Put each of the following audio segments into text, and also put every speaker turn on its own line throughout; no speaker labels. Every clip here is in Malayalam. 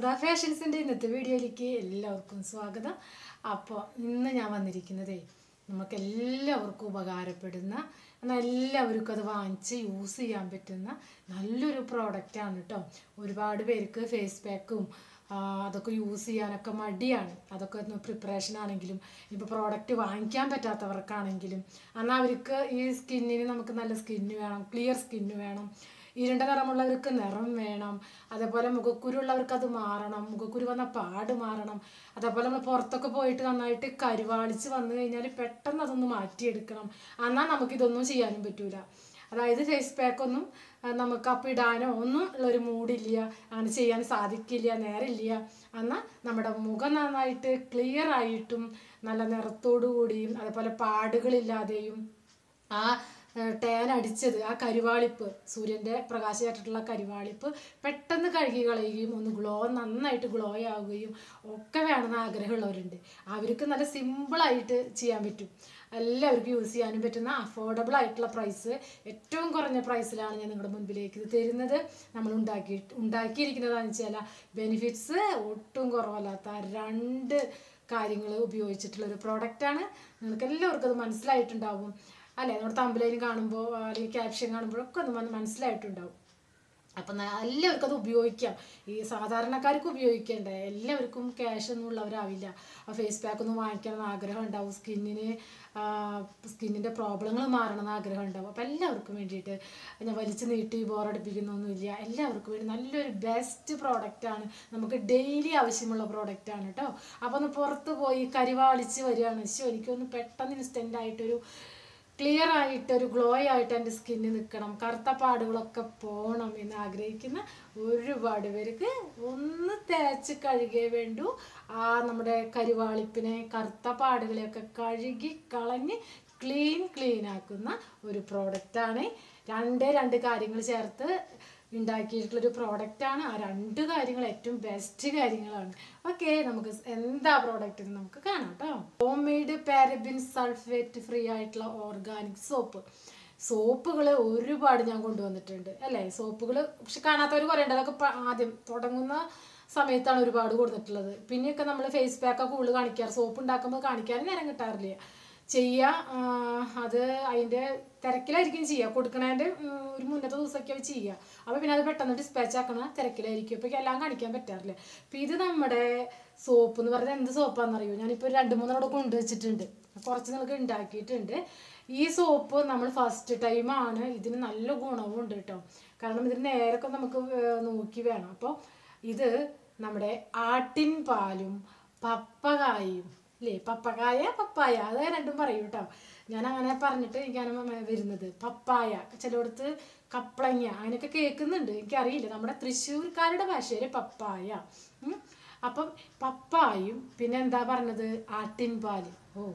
സുധാ ഫാഷൻസിൻ്റെ ഇന്നത്തെ വീഡിയോയിലേക്ക് എല്ലാവർക്കും സ്വാഗതം അപ്പോൾ ഇന്ന് ഞാൻ വന്നിരിക്കുന്നതേ നമുക്ക് എല്ലാവർക്കും ഉപകാരപ്പെടുന്ന എന്നാൽ എല്ലാവർക്കും അത് വാങ്ങിച്ച് യൂസ് ചെയ്യാൻ പറ്റുന്ന നല്ലൊരു പ്രോഡക്റ്റാണ് കേട്ടോ ഒരുപാട് പേർക്ക് ഫേസ് പാക്കും അതൊക്കെ യൂസ് ചെയ്യാനൊക്കെ മടിയാണ് അതൊക്കെ ഒന്ന് പ്രിപ്പറേഷൻ ആണെങ്കിലും ഇപ്പോൾ പ്രോഡക്റ്റ് വാങ്ങിക്കാൻ പറ്റാത്തവർക്കാണെങ്കിലും എന്നാൽ അവർക്ക് ഈ സ്കിന്നിന് നമുക്ക് നല്ല സ്കിന്ന് വേണം ക്ലിയർ സ്കിന്ന് വേണം ഇരുണ്ട നിറമുള്ളവർക്ക് നിറം വേണം അതേപോലെ മുഖക്കുരു ഉള്ളവർക്ക് അത് മാറണം മുഖക്കുരു വന്ന പാട് മാറണം അതേപോലെ നമ്മൾ പുറത്തൊക്കെ പോയിട്ട് നന്നായിട്ട് കരുവാളിച്ച് വന്നു കഴിഞ്ഞാൽ പെട്ടെന്ന് അതൊന്ന് മാറ്റിയെടുക്കണം എന്നാൽ നമുക്കിതൊന്നും ചെയ്യാനും പറ്റൂല അതായത് ഫേസ് പാക്കൊന്നും നമുക്ക് അപ്പം ഇടാനോ ഒന്നും ഉള്ളൊരു മൂഡില്ല അങ്ങനെ ചെയ്യാൻ സാധിക്കില്ല നേരമില്ല എന്നാൽ നമ്മുടെ മുഖം നന്നായിട്ട് ക്ലിയർ ആയിട്ടും നല്ല നിറത്തോടു കൂടിയും അതേപോലെ പാടുകളില്ലാതെയും ആ ടേൻ അടിച്ചത് ആ കരിവാളിപ്പ് സൂര്യൻ്റെ പ്രകാശമായിട്ടുള്ള കരിവാളിപ്പ് പെട്ടെന്ന് കഴുകി കളയുകയും ഒന്ന് ഗ്ലോ നന്നായിട്ട് ഗ്ലോ ആവുകയും ഒക്കെ വേണമെന്ന് ആഗ്രഹമുള്ളവരുണ്ട് അവർക്ക് നല്ല സിമ്പിളായിട്ട് ചെയ്യാൻ പറ്റും എല്ലാവർക്കും യൂസ് ചെയ്യാനും പറ്റുന്ന അഫോർഡബിൾ ആയിട്ടുള്ള പ്രൈസ് ഏറ്റവും കുറഞ്ഞ പ്രൈസിലാണ് ഞാൻ നിങ്ങളുടെ മുൻപിലേക്ക് ഇത് തരുന്നത് നമ്മൾ ഉണ്ടാക്കി ഉണ്ടാക്കിയിരിക്കുന്നതെന്ന് വെച്ചാൽ ബെനിഫിറ്റ്സ് ഒട്ടും കുറവല്ലാത്ത രണ്ട് കാര്യങ്ങൾ ഉപയോഗിച്ചിട്ടുള്ള ഒരു പ്രോഡക്റ്റാണ് നിങ്ങൾക്ക് എല്ലാവർക്കും അത് മനസ്സിലായിട്ടുണ്ടാവും അല്ലേ നമ്മുടെ തമ്പിലേനും കാണുമ്പോൾ അല്ലെങ്കിൽ ക്യാപ്ഷൻ കാണുമ്പോഴൊക്കെ ഒന്ന് മന- മനസ്സിലായിട്ടുണ്ടാവും അപ്പം ന- എല്ലാവർക്കും അത് ഉപയോഗിക്കാം ഈ സാധാരണക്കാർക്ക് ഉപയോഗിക്കേണ്ട എല്ലാവർക്കും ക്യാഷ് ഒന്നും ഉള്ളവരാവില്ല ആ ഫേസ് പാക്ക് ഒന്നും വാങ്ങിക്കണം എന്ന് ആഗ്രഹം ഉണ്ടാവും സ്കിന്നിന് സ്കിന്നിൻ്റെ പ്രോബ്ലങ്ങൾ മാറണം എന്ന് ആഗ്രഹം ഉണ്ടാവും അപ്പം എല്ലാവർക്കും വേണ്ടിയിട്ട് ഞാൻ വലിച്ചു നീട്ടി ബോറടിപ്പിക്കുന്നൊന്നുമില്ല എല്ലാവർക്കും വേണ്ടി നല്ലൊരു ബെസ്റ്റ് പ്രോഡക്റ്റാണ് നമുക്ക് ഡെയിലി ആവശ്യമുള്ള പ്രോഡക്റ്റാണ് കേട്ടോ അപ്പോൾ ഒന്ന് പുറത്ത് പോയി കരിവാളിച്ച് വരികയാണ് ശോ എനിക്കൊന്ന് പെട്ടെന്ന് ഇൻസ്റ്റൻ്റ് ആയിട്ടൊരു ക്ലിയർ ആയിട്ട് ഒരു ഗ്ലോ ആയിട്ട് എൻ്റെ സ്കിന്നിൽ നിൽക്കണം കറുത്ത പാടുകളൊക്കെ പോകണം എന്ന് ആഗ്രഹിക്കുന്ന ഒരുപാട് പേർക്ക് ഒന്ന് തേച്ച് കഴുകിയേ വേണ്ടൂ ആ നമ്മുടെ കരിവാളിപ്പിനെ കറുത്ത പാടുകളെയൊക്കെ കഴുകി കളഞ്ഞ് ക്ലീൻ ക്ലീൻ ആക്കുന്ന ഒരു പ്രോഡക്റ്റാണ് രണ്ടേ രണ്ട് കാര്യങ്ങൾ ചേർത്ത് ഉണ്ടാക്കിയിട്ടുള്ളൊരു പ്രോഡക്റ്റാണ് ആ രണ്ട് കാര്യങ്ങൾ ഏറ്റവും ബെസ്റ്റ് കാര്യങ്ങളാണ് ഓക്കെ നമുക്ക് എന്താ പ്രോഡക്റ്റ് എന്ന് നമുക്ക് കാണാം കേട്ടോ home made paraben sulphate free ആയിട്ടുള്ള ഓർഗാനിക് സോപ്പ് സോപ്പുകൾ ഒരുപാട് ഞാൻ കൊണ്ടുവന്നിട്ടുണ്ട് അല്ലേ സോപ്പുകൾ പക്ഷെ കാണാത്തവർ കുറേ ഉണ്ട് അതൊക്കെ പ- ആദ്യം തുടങ്ങുന്ന സമയത്താണ് ഒരുപാട് കൊടുത്തിട്ടുള്ളത് പിന്നെയൊക്കെ നമ്മൾ ഫേസ് പാക്കൊക്കെ കൂടുതൽ കാണിക്കാറ് സോപ്പ് ഉണ്ടാക്കുമ്പോൾ കാണിക്കാനും നേരം കിട്ടാറില്ല ചെയ്യുക ആ, അത് അതിൻ്റെ തിരക്കിലായിരിക്കും ചെയ്യുക കൊടുക്കണതിൻ്റെ ഉം, ഒരു മുന്നത്തെ ദിവസമൊക്കെ അവർ ചെയ്യുക അപ്പോൾ പിന്നെ അത് പെട്ടെന്ന് ഡിസ്പാച്ച് ആക്കണ തിരക്കിലായിരിക്കും അപ്പോൾ എല്ലാം കാണിക്കാൻ പറ്റാറില്ല അപ്പോൾ ഇത് നമ്മുടെ സോപ്പ് എന്ന് പറയുന്നത് എന്ത് സോപ്പാണെന്നറിയോ ഞാനിപ്പോൾ ഒരു രണ്ട് മൂന്നെണ്ണം കൊണ്ടുവച്ചിട്ടുണ്ട് കുറച്ച് നിങ്ങൾക്ക് ഉണ്ടാക്കിയിട്ടുണ്ട് ഈ സോപ്പ് നമ്മൾ ഫസ്റ്റ് ടൈമാണ് ഇതിന് നല്ല ഗുണവും ഉണ്ട് കേട്ടോ കാരണം ഇതിന് നേരൊക്കെ നമുക്ക് വേ- നോക്കി വേണം അപ്പോൾ ഇത് നമ്മുടെ ആട്ടിൻ പാലും പപ്പകായും ഇല്ലേ പപ്പകായ പപ്പായ അത് രണ്ടും പറയും കേട്ടോ ഞാൻ അങ്ങനെ പറഞ്ഞിട്ട് എനിക്കാണ് മ- വരുന്നത് പപ്പായ ചിലയിടത്ത് കപ്ലങ്ങ അങ്ങനെയൊക്കെ കേൾക്കുന്നുണ്ട് എനിക്കറിയില്ല നമ്മുടെ തൃശ്ശൂർക്കാരുടെ ഭാഷയിൽ പപ്പായ ഉം. അപ്പം പപ്പായും പിന്നെ എന്താ പറഞ്ഞത് ആട്ടിൻ പാല് ഓ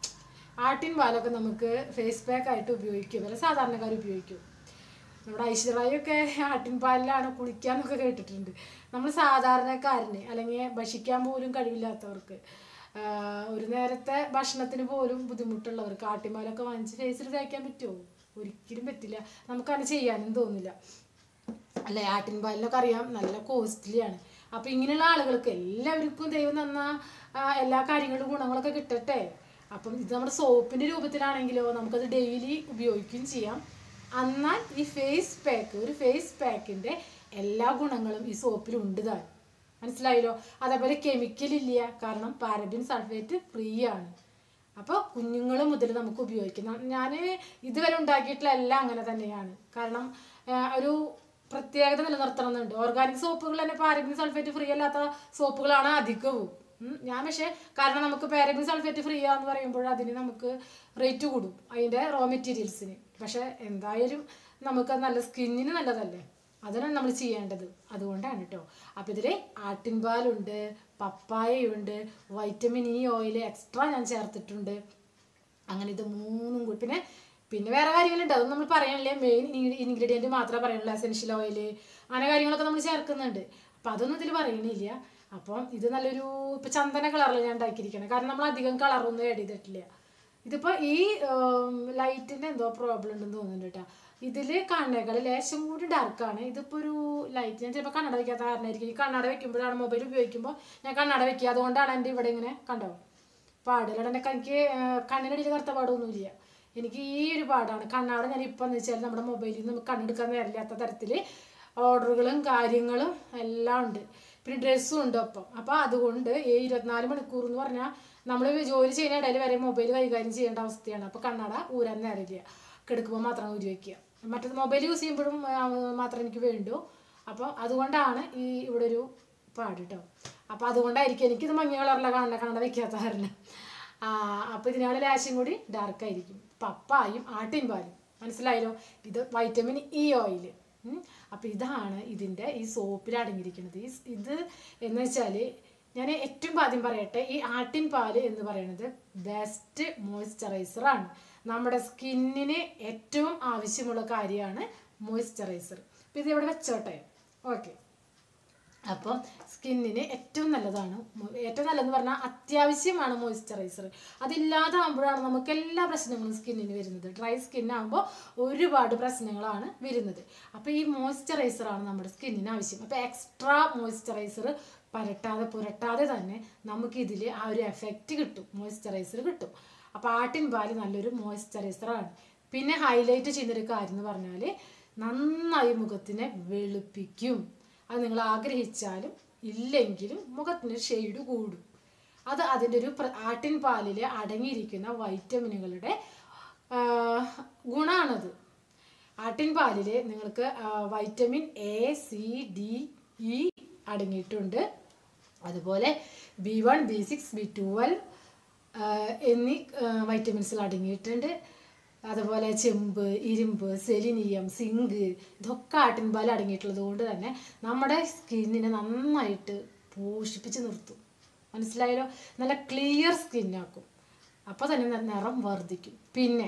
ആട്ടിൻ പാലൊക്കെ നമുക്ക് ഫേസ് പാക്ക് ആയിട്ട് ഉപയോഗിക്കും അല്ല സാധാരണക്കാർ ഉപയോഗിക്കും നമ്മുടെ ഐശ്വര്യയൊക്കെ ആട്ടിൻ പാലിലാണ് കുളിക്കാന്നൊക്കെ കേട്ടിട്ടുണ്ട് നമ്മൾ സാധാരണക്കാരന് അല്ലെങ്കിൽ ഭക്ഷിക്കാൻ പോലും കഴിവില്ലാത്തവർക്ക് ആഹ് ഒരു നേരത്തെ ഭക്ഷണത്തിന് പോലും ബുദ്ധിമുട്ടുള്ളവർക്ക് ആട്ടിൻപാലൊക്കെ വാങ്ങിച്ച് ഫേസിൽ തേക്കാൻ പറ്റുമോ ഒരിക്കലും പറ്റില്ല നമുക്കങ്ങനെ ചെയ്യാനും തോന്നില്ല അല്ലേ ആട്ടിൻപാലിനൊക്കെ അറിയാം നല്ല കോസ്റ്റ്ലിയാണ് അപ്പോൾ ഇങ്ങനെയുള്ള ആളുകൾക്ക് എല്ലാവർക്കും ദൈവം തന്ന ആ, എല്ലാ കാര്യങ്ങളും ഗുണങ്ങളൊക്കെ കിട്ടട്ടെ അപ്പം ഇത് നമ്മുടെ സോപ്പിൻ്റെ രൂപത്തിലാണെങ്കിലോ നമുക്കത് ഡെയിലി ഉപയോഗിക്കുകയും ചെയ്യാം എന്നാൽ ഈ ഫേസ് പാക്ക് ഒരു ഫേസ് പാക്കിൻ്റെ എല്ലാ ഗുണങ്ങളും ഈ സോപ്പിലുണ്ട് താൻ മനസ്സിലായല്ലോ അതേപോലെ കെമിക്കൽ ഇല്ല കാരണം പാരബിൻ സൾഫേറ്റ് ഫ്രീ ആണ് അപ്പോൾ കുഞ്ഞുങ്ങൾ മുതൽ നമുക്ക് ഉപയോഗിക്കാം ഞാൻ ഇതുവരെ ഉണ്ടാക്കിയിട്ടുള്ള എല്ലാം അങ്ങനെ തന്നെയാണ് കാരണം ആ, ഒരു പ്രത്യേകത നിലനിർത്തണമെന്നുണ്ട് ഓർഗാനിക് സോപ്പുകൾ തന്നെ പാരബിൻ സൾഫേറ്റ് ഫ്രീ അല്ലാത്ത സോപ്പുകളാണ് അധികവും ഉം, ഞാൻ പക്ഷേ കാരണം നമുക്ക് പാരബിൻ സൾഫേറ്റ് ഫ്രീ ആന്ന് പറയുമ്പോൾ അതിന് നമുക്ക് റേറ്റ് കൂടും അതിൻ്റെ റോ മെറ്റീരിയൽസിന് പക്ഷേ എന്തായാലും നമുക്ക് നല്ല സ്കിന്നിന് നല്ലതല്ലേ അതിനാണ് നമ്മൾ ചെയ്യേണ്ടത് അതുകൊണ്ടാണ് കേട്ടോ അപ്പോൾ ഇതിൽ ആട്ടിൻപാലുണ്ട് പപ്പായയുണ്ട് വൈറ്റമിൻ ഇ ഓയിൽ എക്സ്ട്രാ ഞാൻ ചേർത്തിട്ടുണ്ട് അങ്ങനെ ഇത് മൂന്നും കൂടി പിന്നെ പിന്നെ വേറെ കാര്യങ്ങളുണ്ട് അതൊന്നും നമ്മൾ പറയാനില്ല മെയിൻ ഇൻഗ്രീഡിയൻറ്റ് മാത്രമേ പറയുള്ളൂ എസെൻഷ്യൽ ഓയിൽ അങ്ങനെ കാര്യങ്ങളൊക്കെ നമ്മൾ ചേർക്കുന്നുണ്ട് അപ്പം അതൊന്നും ഇതിൽ പറയണില്ല അപ്പം ഇത് നല്ലൊരു ഇപ്പം ചന്ദന കളറിൽ ഞാൻ ഉണ്ടാക്കിയിരിക്കുന്നത് കാരണം നമ്മൾ അധികം കളറൊന്നും ആഡ് ചെയ്തിട്ടില്ല ഇതിപ്പോൾ ഈ ലൈറ്റിൻ്റെ എന്തോ പ്രോബ്ലം ഉണ്ടെന്ന് തോന്നുന്നുണ്ട് കേട്ടോ ഇതിൽ കാണുന്നേക്കാൾ ലേശം കൂടി ഡാർക്കാണ് ഇതിപ്പോൾ ഒരു ലൈറ്റ് ഞാൻ ചിലപ്പോൾ കണ്ണട വയ്ക്കാത്ത കാരണമായിരിക്കും ഈ കണ്ണട വെക്കുമ്പോഴാണ് മൊബൈൽ ഉപയോഗിക്കുമ്പോൾ ഞാൻ കണ്ണട വെക്കുക അതുകൊണ്ടാണ് എൻ്റെ ഇവിടെ ഇങ്ങനെ കണ്ടോ പാടില്ല എൻ്റെ എനിക്ക് കണ്ണിനടിയിൽ കറുത്ത പാടൊന്നുമില്ല എനിക്ക് ഈ ഒരു പാടാണ് കണ്ണാട ഞാൻ ഇപ്പം എന്ന് വെച്ചാൽ നമ്മുടെ മൊബൈലിൽ നിന്ന് നമുക്ക് കണ്ണെടുക്കാൻ നേരില്ലാത്ത തരത്തിൽ ഓർഡറുകളും കാര്യങ്ങളും എല്ലാം ഉണ്ട് പിന്നെ ഡ്രസ്സും ഉണ്ട് ഒപ്പം അപ്പോൾ അതുകൊണ്ട് ഈ ഇരുപത്തിനാല് മണിക്കൂർ എന്ന് പറഞ്ഞാൽ നമ്മൾ ജോലി ചെയ്യുന്ന ഇടയിൽ വരെ മൊബൈൽ കൈകാര്യം ചെയ്യേണ്ട അവസ്ഥയാണ് അപ്പോൾ കണ്ണട ഊരാൻ നേരില്ല കിടക്കുമ്പോൾ മാത്രം ഊരി വയ്ക്കുക മറ്റേത് മൊബൈൽ യൂസ് ചെയ്യുമ്പോഴും ആ, മാത്രമേ എനിക്ക് വേണ്ടൂ അപ്പോൾ അതുകൊണ്ടാണ് ഈ ഇവിടെ ഒരു പാട് കേട്ടോ അപ്പോൾ അതുകൊണ്ടായിരിക്കും എനിക്കിത് മഞ്ഞ കളറിലെ കാണണ്ട കണ്ണട വെക്കാത്ത കാരണം അപ്പോൾ ഇതിനാണ് ലാശം കൂടി ഡാർക്ക് ആയിരിക്കും പപ്പായും ആട്ടിൻ പാലും മനസ്സിലായല്ലോ ഇത് വൈറ്റമിൻ ഇ ഓയിൽ അപ്പോൾ ഇതാണ് ഇതിൻ്റെ ഈ സോപ്പിൽ അടങ്ങിയിരിക്കുന്നത് ഈ സ് ഇത് എന്ന് വെച്ചാൽ ഞാൻ ഏറ്റവും ആദ്യം പറയട്ടെ ഈ ആട്ടിൻ പാല് എന്ന് പറയുന്നത് ബെസ്റ്റ് മോയ്സ്ചറൈസറാണ് നമ്മുടെ സ്കിന്നിന് ഏറ്റവും ആവശ്യമുള്ള കാര്യമാണ് മോയ്സ്ചറൈസർ അപ്പോൾ ഇത് ഇവിടെ വെച്ചോട്ടെ ഓക്കെ അപ്പം സ്കിന്നിന് ഏറ്റവും നല്ലതാണ് മോ- ഏറ്റവും നല്ലതെന്ന് പറഞ്ഞാൽ അത്യാവശ്യമാണ് മോയ്സ്ചറൈസർ അതില്ലാതാകുമ്പോഴാണ് നമുക്ക് എല്ലാ പ്രശ്നങ്ങളും സ്കിന്നിന് വരുന്നത് ഡ്രൈ സ്കിന്നാകുമ്പോൾ ഒരുപാട് പ്രശ്നങ്ങളാണ് വരുന്നത് അപ്പോൾ ഈ മോയ്സ്ചറൈസറാണ് നമ്മുടെ സ്കിന്നിന് ആവശ്യം അപ്പോൾ എക്സ്ട്രാ മോയ്സ്ചറൈസർ പരട്ടാതെ പുരട്ടാതെ തന്നെ നമുക്കിതിൽ ആ ഒരു എഫക്റ്റ് കിട്ടും മോയ്സ്ചറൈസർ കിട്ടും അപ്പോൾ ആട്ടിൻ പാല് നല്ലൊരു മോയ്സ്ചറൈസറാണ് പിന്നെ ഹൈലൈറ്റ് ചെയ്യുന്നൊരു കാര്യം എന്ന് പറഞ്ഞാൽ നന്നായി മുഖത്തിനെ വെളുപ്പിക്കും അത് നിങ്ങൾ ആഗ്രഹിച്ചാലും ഇല്ലെങ്കിലും മുഖത്തിന് ഷെയ്ഡ് കൂടും അത് അതിൻ്റെ ഒരു പ്ര- ആട്ടിൻ പാലിൽ അടങ്ങിയിരിക്കുന്ന വൈറ്റമിനുകളുടെ ആ, ഗുണമാണത് ആട്ടിൻ പാലിൽ നിങ്ങൾക്ക് ആ, vitamin A C D E അടങ്ങിയിട്ടുണ്ട് അതുപോലെ B one B six B twelve എന്നീ വൈറ്റമിൻസിൽ അടങ്ങിയിട്ടുണ്ട് അതുപോലെ ചെമ്പ് ഇരുമ്പ് സെലിനിയം സിങ്ക് ഇതൊക്കെ ആട്ടിൻപാൽ അടങ്ങിയിട്ടുള്ളത് കൊണ്ട് തന്നെ നമ്മുടെ സ്കിന്നിനെ നന്നായിട്ട് പോഷിപ്പിച്ച് നിർത്തും മനസ്സിലായല്ലോ നല്ല ക്ലിയർ സ്കിന്നാക്കും അപ്പോൾ തന്നെ ന- നിറം വർദ്ധിക്കും പിന്നെ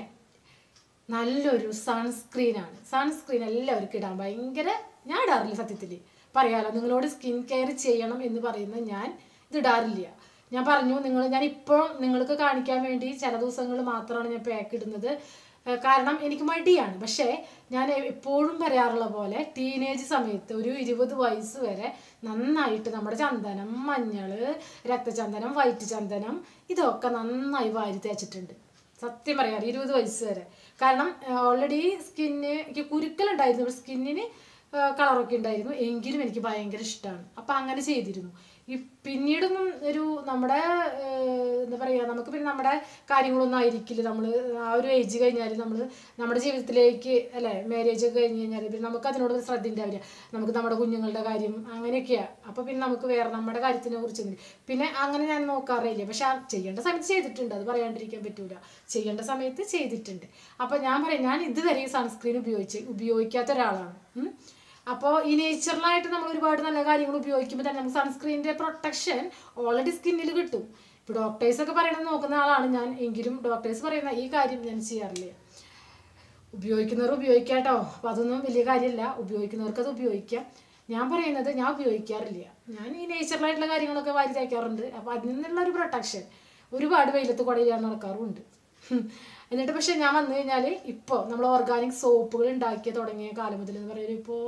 നല്ലൊരു സൺസ്ക്രീനാണ് സൺസ്ക്രീൻ എല്ലാവർക്കും ഇടാൻ ഭയങ്കര ഞാൻ ഇടാറില്ല സത്യത്തിൽ പറയാലോ നിങ്ങളോട് സ്കിൻ കെയർ ചെയ്യണം എന്ന് പറയുന്ന ഞാൻ ഇത് ഇടാറില്ല ഞാൻ പറഞ്ഞു നിങ്ങൾ ഞാൻ ഇപ്പോൾ നിങ്ങൾക്ക് കാണിക്കാൻ വേണ്ടി ചില ദിവസങ്ങൾ മാത്രമാണ് ഞാൻ പാക്ക് ഇടുന്നത് ഏഹ് കാരണം എനിക്ക് മടിയാണ് പക്ഷേ ഞാൻ എപ്പോഴും പറയാറുള്ള പോലെ ടീനേജ് സമയത്ത് ഒരു ഇരുപത് വയസ്സ് വരെ നന്നായിട്ട് നമ്മുടെ ചന്ദനം മഞ്ഞൾ രക്തചന്ദനം വൈറ്റ് ചന്ദനം ഇതൊക്കെ നന്നായി വാരി തേച്ചിട്ടുണ്ട് സത്യം പറയാറ് ഇരുപത് വയസ്സ് വരെ കാരണം ഓൾറെഡി സ്കിന്ന് എനിക്ക് കുരുക്കലുണ്ടായിരുന്നു സ്കിന്നിന് കളറൊക്കെ ഉണ്ടായിരുന്നു എങ്കിലും എനിക്ക് ഭയങ്കര ഇഷ്ടമാണ് അപ്പം അങ്ങനെ ചെയ്തിരുന്നു ഈ പിന്നീടൊന്നും ഒരു നമ്മുടെ ഏഹ്, എന്താ പറയുക നമുക്ക് പിന്നെ നമ്മുടെ കാര്യങ്ങളൊന്നും ആയിരിക്കില്ല നമ്മൾ ആ ഒരു ഏജ് കഴിഞ്ഞാൽ നമ്മൾ നമ്മുടെ ജീവിതത്തിലേക്ക് അല്ലേ മാരേജ് ഒക്കെ കഴിഞ്ഞ് കഴിഞ്ഞാൽ പിന്നെ നമുക്ക് അതിനോട് ഒരു ശ്രദ്ധ ഉണ്ടാവില്ല നമുക്ക് നമ്മുടെ കുഞ്ഞുങ്ങളുടെ കാര്യം അങ്ങനെയൊക്കെയാണ് അപ്പോൾ പിന്നെ നമുക്ക് വേറെ നമ്മുടെ കാര്യത്തിനെ കുറിച്ച് പിന്നെ അങ്ങനെ ഞാൻ നോക്കാറില്ല പക്ഷെ ആ ചെയ്യേണ്ട സമയത്ത് ചെയ്തിട്ടുണ്ട് അത് പറയാണ്ടിരിക്കാൻ പറ്റൂല ചെയ്യേണ്ട സമയത്ത് ചെയ്തിട്ടുണ്ട് അപ്പോൾ ഞാൻ പറയാം ഞാൻ ഇതുവരെ സൺസ്ക്രീൻ ഉപയോഗിച്ച് ഉപയോഗിക്കാത്ത ഒരാളാണ് ഉം. അപ്പോൾ ഈ നേച്ചുറലായിട്ട് നമ്മൾ ഒരുപാട് നല്ല കാര്യങ്ങൾ ഉപയോഗിക്കുമ്പോൾ തന്നെ നമുക്ക് സൺസ്ക്രീനിൻ്റെ പ്രൊട്ടക്ഷൻ ഓൾറെഡി സ്കിന്നിൽ കിട്ടും ഇപ്പോൾ ഡോക്ടേഴ്സൊക്കെ പറയണത് നോക്കുന്ന ആളാണ് ഞാൻ എങ്കിലും ഡോക്ടേഴ്സ് പറയുന്ന ഈ കാര്യം ഞാൻ ചെയ്യാറില്ല ഉപയോഗിക്കുന്നവർ ഉപയോഗിക്കാം കേട്ടോ അപ്പോൾ അതൊന്നും വലിയ കാര്യമല്ല ഉപയോഗിക്കുന്നവർക്ക് അത് ഉപയോഗിക്കാം ഞാൻ പറയുന്നത് ഞാൻ ഉപയോഗിക്കാറില്ല ഞാൻ ഈ നേച്ചുറലായിട്ടുള്ള കാര്യങ്ങളൊക്കെ വാരി തേക്കാറുണ്ട് അപ്പോൾ അതിൽ നിന്നുള്ള ഒരു പ്രൊട്ടക്ഷൻ ഒരുപാട് വെയിലത്ത് കുടയിലാണ് നടക്കാറുമുണ്ട് ഹും. എന്നിട്ട് പക്ഷെ ഞാൻ വന്നു കഴിഞ്ഞാൽ ഇപ്പോൾ നമ്മൾ ഓർഗാനിക് സോപ്പുകൾ ഉണ്ടാക്കി തുടങ്ങിയ കാലം മുതൽ എന്ന് പറയുന്നത് ഇപ്പോൾ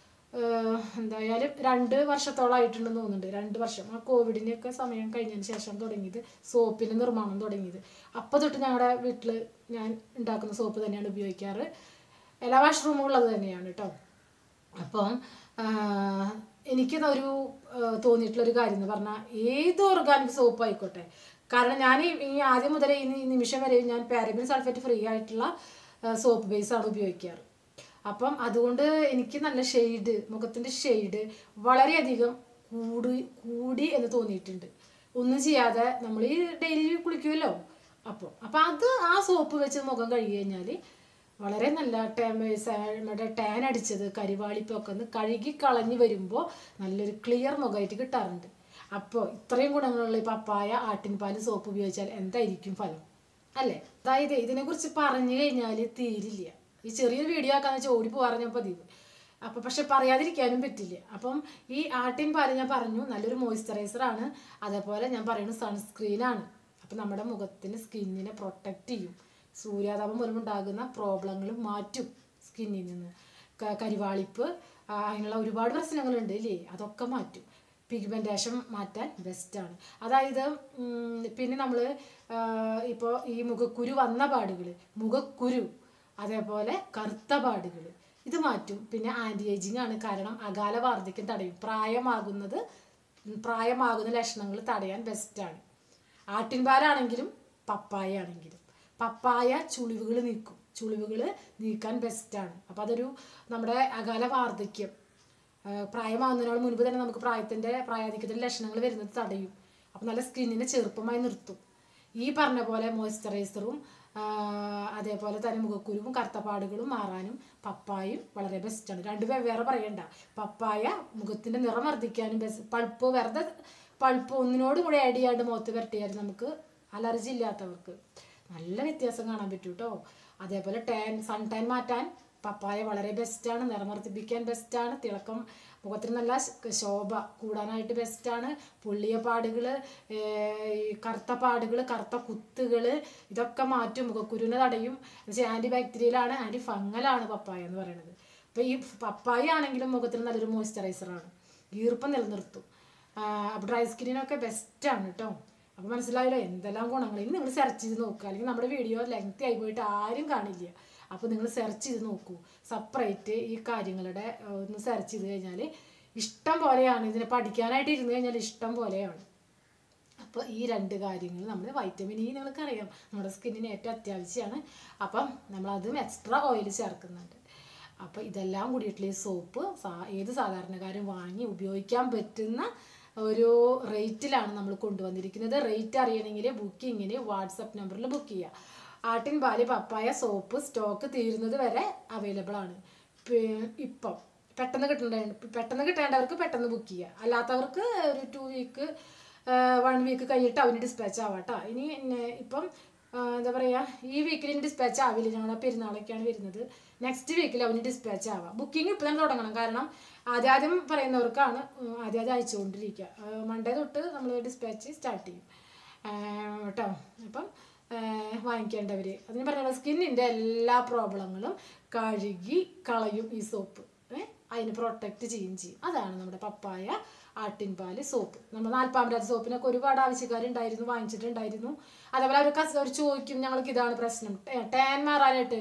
എന്തായാലും രണ്ട് വർഷത്തോളമായിട്ടുണ്ടെന്ന് തോന്നുന്നുണ്ട് രണ്ട് വർഷം ആ കോവിഡിൻ്റെയൊക്കെ സമയം കഴിഞ്ഞതിന് ശേഷം തുടങ്ങിയത് സോപ്പിൻ്റെ നിർമ്മാണം തുടങ്ങിയത് അപ്പോൾ തൊട്ട് ഞങ്ങളുടെ വീട്ടിൽ ഞാൻ ഉണ്ടാക്കുന്ന സോപ്പ് തന്നെയാണ് ഉപയോഗിക്കാറ് എല്ലാ വാഷ്റൂമുകളും അത് തന്നെയാണ് കേട്ടോ അപ്പം എനിക്ക് ഒരു തോന്നിയിട്ടുള്ളൊരു കാര്യം എന്ന് പറഞ്ഞാൽ ഏത് ഓർഗാനിക് സോപ്പ് ആയിക്കോട്ടെ കാരണം ഞാൻ ഈ ഈ ആദ്യം മുതലേ ഈ നി- നിമിഷം വരെ ഞാൻ പാരബിൻ സൾഫേറ്റ് ഫ്രീ ആയിട്ടുള്ള സോപ്പ് ബേസാണ് ഉപയോഗിക്കാറ് അപ്പം അതുകൊണ്ട് എനിക്ക് നല്ല ഷെയ്ഡ് മുഖത്തിൻ്റെ ഷെയ്ഡ് വളരെയധികം കൂടി കൂടി എന്ന് തോന്നിയിട്ടുണ്ട് ഒന്നും ചെയ്യാതെ നമ്മൾ ഈ ഡെയിലി കുളിക്കുമല്ലോ അപ്പോൾ അപ്പോൾ അത് ആ സോപ്പ് വെച്ച് മുഖം കഴുകി കഴിഞ്ഞാൽ വളരെ നല്ല ടേ- സ- നമ്മുടെ ടാൻ അടിച്ചത് കരിവാളിപ്പൊക്കെ ഒന്ന് കഴുകി കളഞ്ഞ് വരുമ്പോൾ നല്ലൊരു ക്ലിയർ മുഖമായിട്ട് കിട്ടാറുണ്ട് അപ്പോൾ ഇത്രയും ഗുണങ്ങളുള്ള ഈ പപ്പായ ആട്ടിൻപാല് സോപ്പ് ഉപയോഗിച്ചാൽ എന്തായിരിക്കും ഫലം അല്ലേ അതായത് ഇതിനെക്കുറിച്ച് പറഞ്ഞു കഴിഞ്ഞാൽ തീരില്ല ഈ ചെറിയൊരു വീഡിയോ ആക്കാന്ന് വെച്ചാൽ ഓടി പോകാറ് ഞാൻ പതിവ് അപ്പോൾ പക്ഷെ പറയാതിരിക്കാനും പറ്റില്ല അപ്പം ഈ ആട്ടിൻ പാല് ഞാൻ പറഞ്ഞു നല്ലൊരു മോയ്സ്ചറൈസർ ആണ് അതേപോലെ ഞാൻ പറയുന്നത് സൺസ്ക്രീനാണ് അപ്പം നമ്മുടെ മുഖത്തിന് സ്കിന്നിനെ പ്രൊട്ടക്റ്റ് ചെയ്യും സൂര്യാതാപം മൂലം ഉണ്ടാകുന്ന പ്രോബ്ലങ്ങൾ മാറ്റും സ്കിന്നിൽ നിന്ന് ക- കരിവാളിപ്പ് ആ, അങ്ങനെയുള്ള ഒരുപാട് പ്രശ്നങ്ങളുണ്ട് ഇല്ലേ അതൊക്കെ മാറ്റും പിഗ്മെൻറ്റേഷൻ മാറ്റാൻ ബെസ്റ്റാണ് അതായത് ഉം, പിന്നെ നമ്മൾ ഇപ്പോൾ ഈ മുഖക്കുരു വന്ന പാടുകൾ മുഖക്കുരു അതേപോലെ കറുത്ത പാടുകൾ ഇത് മാറ്റും പിന്നെ ആൻറ്റി ഏജിങ് ആണ് കാരണം അകാല വാർദ്ധക്യം തടയും പ്രായമാകുന്നത് പ്രായമാകുന്ന ലക്ഷണങ്ങൾ തടയാൻ ബെസ്റ്റാണ് ആട്ടിൻപാലാണെങ്കിലും പപ്പായ ആണെങ്കിലും പപ്പായ ചുളിവുകൾ നീക്കും ചുളിവുകൾ നീക്കാൻ ബെസ്റ്റാണ് അപ്പോൾ അതൊരു നമ്മുടെ അകാല വാർദ്ധക്യം ആ, പ്രായമാകുന്നതിനോട് മുൻപ് തന്നെ നമുക്ക് പ്രായത്തിൻ്റെ പ്രായാധിക്യത്തിൻ്റെ ലക്ഷണങ്ങൾ വരുന്നത് തടയും അപ്പോൾ നല്ല സ്കിന്നിനെ ചെറുപ്പമായി നിർത്തും ഈ പറഞ്ഞ പോലെ മോയ്സ്ചറൈസറും അതേപോലെ തന്നെ മുഖക്കുരുവും കറുത്തപ്പാടുകളും മാറാനും പപ്പായും വളരെ ബെസ്റ്റാണ് രണ്ട് വെവ്വേറെ പറയണ്ട പപ്പായ മുഖത്തിൻ്റെ നിറം വർദ്ധിക്കാനും ബെസ്റ്റ് പൾപ്പ് വെറുതെ പൾപ്പ് ഒന്നിനോടും കൂടെ ആഡ് ചെയ്യാണ്ട് മുഖത്ത് വരട്ടിയാൽ നമുക്ക് അലർജി ഇല്ലാത്തവർക്ക് നല്ല വ്യത്യാസം കാണാൻ പറ്റും കേട്ടോ അതേപോലെ ടാൻ സൺ ടാൻ മാറ്റാൻ പപ്പായ വളരെ ബെസ്റ്റാണ് നിറം വർദ്ധിപ്പിക്കാൻ ബെസ്റ്റാണ് തിളക്കം മുഖത്തിന് നല്ല ശ- ശോഭ കൂടാനായിട്ട് ബെസ്റ്റാണ് പൊള്ളിയ പാടുകൾ കറുത്ത പാടുകൾ കറുത്ത കുത്തുകൾ ഇതൊക്കെ മാറ്റും മുഖക്കുരുവിനെ തടയും എന്നുവെച്ചാൽ ആൻറ്റി ബാക്ടീരിയലാണ് ആൻറ്റി ഫംഗലാണ് പപ്പായ എന്ന് പറയുന്നത് അപ്പോൾ ഈ പപ്പായ ആണെങ്കിലും മുഖത്തിന് നല്ലൊരു മോയ്സ്ചറൈസറാണ് ഈർപ്പം നിലനിർത്തും അപ്പോൾ ഡ്രൈ സ്കിന്നിനൊക്കെ ബെസ്റ്റാണ് കേട്ടോ അപ്പോൾ മനസ്സിലായല്ലോ എന്തെല്ലാം ഗുണങ്ങൾ ഇനി നിങ്ങൾ സെർച്ച് ചെയ്ത് നോക്കുക അല്ലെങ്കിൽ നമ്മുടെ വീഡിയോ ലെങ്തി ആയി പോയിട്ട് ആരും കാണില്ല അപ്പോൾ നിങ്ങൾ സെർച്ച് ചെയ്ത് നോക്കൂ സെപ്പറേറ്റ് ഈ കാര്യങ്ങളുടെ ഏഹ്, ഒന്ന് സെർച്ച് ചെയ്ത് കഴിഞ്ഞാൽ ഇഷ്ടം പോലെയാണ് ഇതിനെ പഠിക്കാനായിട്ട് ഇരുന്ന് കഴിഞ്ഞാൽ ഇഷ്ടം പോലെയാണ് അപ്പോൾ ഈ രണ്ട് കാര്യങ്ങൾ നമ്മൾ വൈറ്റമിൻ ഇ നിങ്ങൾക്കറിയാം നമ്മുടെ സ്കിന്നിന് ഏറ്റവും അത്യാവശ്യമാണ് അപ്പം നമ്മളതും എക്സ്ട്രാ ഓയിൽ ചേർക്കുന്നുണ്ട് അപ്പോൾ ഇതെല്ലാം കൂടിയിട്ടുള്ള ഈ സോപ്പ് സാ ഏത് സാധാരണക്കാരും വാങ്ങി ഉപയോഗിക്കാൻ പറ്റുന്ന ഒരു റേറ്റിലാണ് നമ്മൾ കൊണ്ടുവന്നിരിക്കുന്നത് റേറ്റ് അറിയണമെങ്കിൽ ബുക്കിങ്ങിന് വാട്സപ്പ് നമ്പറിൽ ബുക്ക് ചെയ്യുക ആട്ടിൻ പാല് പപ്പായ സോപ്പ് സ്റ്റോക്ക് തീരുന്നത് വരെ അവൈലബിൾ ആണ് പി- ഇപ്പം പെട്ടെന്ന് കിട്ടേണ്ട പെട്ടെന്ന് കിട്ടേണ്ടവർക്ക് പെട്ടെന്ന് ബുക്ക് ചെയ്യുക അല്ലാത്തവർക്ക് ഒരു ടു വീക്ക് വൺ വീക്ക് കഴിഞ്ഞിട്ട് അവന് ഡിസ്പാച്ച് ആവാട്ടോ ഇനി നെ- ഇപ്പം ആ, എന്താ പറയുക ഈ വീക്കിൽ ഇനി ഡിസ്പാച്ച് ആവില്ല ഞങ്ങളുടെ പെരുന്നാളൊക്കെയാണ് വരുന്നത് നെക്സ്റ്റ് വീക്കിൽ അവന് ഡിസ്പാച്ച് ആവാം ബുക്കിംഗ് ഇപ്പം തന്നെ തുടങ്ങണം കാരണം ആദ്യം ആദ്യം പറയുന്നവർക്കാണ് ഉം, ആദ്യം ആദ്യം അയച്ചുകൊണ്ടിരിക്കുക മൺഡേ തൊട്ട് നമ്മൾ ഡിസ്പാച്ച് സ്റ്റാർട്ട് ചെയ്യും ആ, കേട്ടോ അപ്പം ആ, വാങ്ങിക്കേണ്ടവർ അതിന് പറഞ്ഞ സ്കിന്നിൻ്റെ എല്ലാ പ്രോബ്ലങ്ങളും കഴുകി കളയും ഈ സോപ്പ് ഏ അതിന് പ്രൊട്ടക്റ്റ് ചെയ്യുകയും ചെയ്യും അതാണ് നമ്മുടെ പപ്പായ ആട്ടിൻപാല് സോപ്പ് നമ്മൾ നാൽപ്പാമ്പരാജ് സോപ്പിനൊക്കെ ഒരുപാട് ആവശ്യക്കാരുണ്ടായിരുന്നു വാങ്ങിച്ചിട്ടുണ്ടായിരുന്നു അതേപോലെ അവർ കസ് അവർ ചോദിക്കും ഞങ്ങൾക്ക് ഇതാണ് പ്രശ്നം ടേ- ടാൻ മാറാനായിട്ട്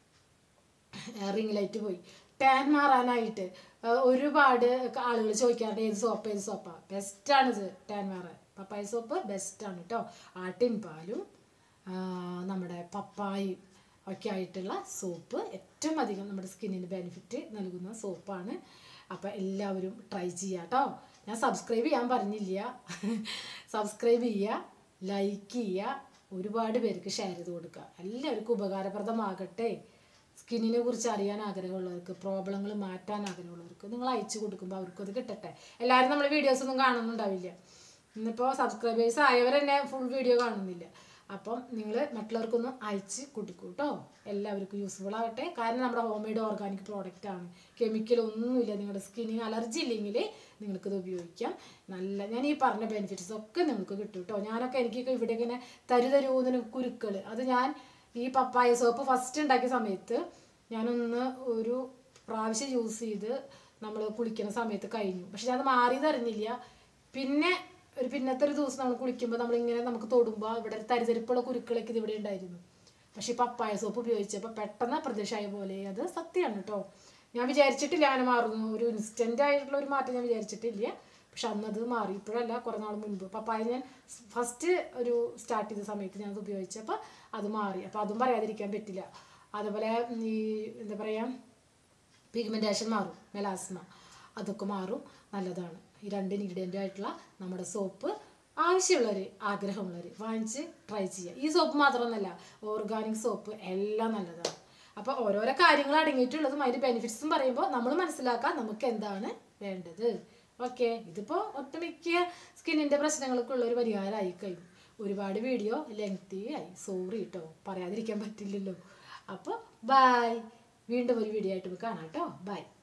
റിംഗ് ലൈറ്റ് പോയി ടാൻ മാറാനായിട്ട് ആ, ഒരുപാട് ആളുകൾ ചോദിക്കാറുണ്ട് ഏത് സോപ്പ് ഏത് സോപ്പാണ് ബെസ്റ്റാണിത് ടാൻ മാറാൻ പപ്പായ സോപ്പ് ബെസ്റ്റാണ് കേട്ടോ ആട്ടിൻ പാലും ആ, നമ്മുടെ പപ്പായും ഒക്കെ ആയിട്ടുള്ള സോപ്പ് ഏറ്റവും അധികം നമ്മുടെ സ്കിന്നിന് ബെനിഫിറ്റ് നൽകുന്ന സോപ്പാണ് അപ്പോൾ എല്ലാവരും ട്രൈ ചെയ്യുക കേട്ടോ ഞാൻ സബ്സ്ക്രൈബ് ചെയ്യാൻ പറഞ്ഞില്ല സബ്സ്ക്രൈബ് ചെയ്യുക ലൈക്ക് ചെയ്യുക ഒരുപാട് പേർക്ക് ഷെയർ ചെയ്ത് കൊടുക്കുക എല്ലാവർക്കും ഉപകാരപ്രദമാകട്ടെ സ്കിന്നിനെ കുറിച്ച് അറിയാൻ ആഗ്രഹമുള്ളവർക്ക് പ്രോബ്ലങ്ങൾ മാറ്റാൻ ആഗ്രഹമുള്ളവർക്ക് നിങ്ങൾ അയച്ചു കൊടുക്കുമ്പോൾ അവർക്കും അത് കിട്ടട്ടെ എല്ലാവരും നമ്മുടെ വീഡിയോസ് ഒന്നും കാണുന്നുണ്ടാവില്ല ഇന്നിപ്പോൾ സബ്സ്ക്രൈബേഴ്സ് ആയവർ തന്നെ ഫുൾ വീഡിയോ കാണുന്നില്ല അപ്പം നിങ്ങൾ മറ്റുള്ളവർക്കൊന്ന് അയച്ച് കൊടുക്കൂ കേട്ടോ എല്ലാവർക്കും യൂസ്ഫുൾ ആകട്ടെ കാരണം നമ്മുടെ ഹോം മെയ്ഡ് ഓർഗാനിക് പ്രോഡക്റ്റ് ആണ് കെമിക്കൽ ഒന്നുമില്ല നിങ്ങളുടെ സ്കിന്നിന് അലർജി ഇല്ലെങ്കിൽ നിങ്ങൾക്കിത് ഉപയോഗിക്കാം നല്ല ഞാൻ ഈ പറഞ്ഞ ബെനിഫിറ്റ്സ് ഒക്കെ നിങ്ങൾക്ക് കിട്ടും കേട്ടോ ഞാനൊക്കെ എനിക്കൊക്കെ ഇവിടെ ഇങ്ങനെ തരു തരൂന്നിന് കുരുക്കൾ അത് ഞാൻ ഈ പപ്പായ സോപ്പ് ഫസ്റ്റ് ഉണ്ടാക്കിയ സമയത്ത് ഞാനൊന്ന് ഒരു പ്രാവശ്യം യൂസ് ചെയ്ത് നമ്മൾ കുളിക്കുന്ന സമയത്ത് കഴിഞ്ഞു പക്ഷെ ഞാൻ അത് മാറിയത് അറിഞ്ഞില്ല പിന്നെ ഒരു പിന്നത്തെ ഒരു ദിവസം നമ്മൾ കുളിക്കുമ്പോൾ നമ്മളിങ്ങനെ നമുക്ക് തൊടുമ്പോൾ ഇവിടെ ഒരു തരിതരിപ്പുള്ള കുരുക്കളൊക്കെ ഇത് ഇവിടെ ഉണ്ടായിരുന്നു പക്ഷെ ഈ പപ്പായ സോപ്പ് ഉപയോഗിച്ചപ്പോൾ പെട്ടെന്ന് പ്രത്യക്ഷമായ പോലെ അത് സത്യമാണ് കേട്ടോ ഞാൻ വിചാരിച്ചിട്ടില്ല അങ്ങനെ മാറുന്നു ഒരു ഇൻസ്റ്റൻ്റ് ആയിട്ടുള്ള ഒരു മാറ്റം ഞാൻ വിചാരിച്ചിട്ടില്ല പക്ഷെ അന്നത് മാറി ഇപ്പോഴല്ല കുറേ നാൾ മുൻപ് പപ്പായ ഞാൻ ഫസ്റ്റ് ഒരു സ്റ്റാർട്ട് ചെയ്ത സമയത്ത് ഞാൻ അത് ഉപയോഗിച്ചപ്പോൾ അത് മാറി അപ്പോൾ അതും പറയാതിരിക്കാൻ പറ്റില്ല അതുപോലെ ഈ എന്താ പറയുക പിഗ്മെൻറ്റേഷൻ മാറും മെലാസ്മ അതൊക്കെ മാറും നല്ലതാണ് ഈ രണ്ട് ഇൻഗ്രീഡിയൻ്റ് ആയിട്ടുള്ള നമ്മുടെ സോപ്പ് ആവശ്യമുള്ളവർ ആഗ്രഹമുള്ളവർ വാങ്ങിച്ച് ട്രൈ ചെയ്യുക ഈ സോപ്പ് മാത്രമൊന്നുമല്ല ഓർഗാനിക് സോപ്പ് എല്ലാം നല്ലതാണ് അപ്പോൾ ഓരോരോ കാര്യങ്ങൾ അടങ്ങിയിട്ടുള്ളതും അതിൻ്റെ ബെനിഫിറ്റ്സും പറയുമ്പോൾ നമ്മൾ മനസ്സിലാക്കാൻ നമുക്ക് എന്താണ് വേണ്ടത് ഓക്കെ ഇതിപ്പോൾ ഒട്ടുമിക്ക സ്കിന്നിൻ്റെ പ്രശ്നങ്ങൾക്ക് ഉള്ള ഒരു പരിഹാരമായി കഴിഞ്ഞു ഒരുപാട് വീഡിയോ ലെങ്തി ആയി സോറി കേട്ടോ പറയാതിരിക്കാൻ പറ്റില്ലല്ലോ അപ്പോൾ ബൈ വീണ്ടും ഒരു വീഡിയോ ആയിട്ട് കാണാം കേട്ടോ ബൈ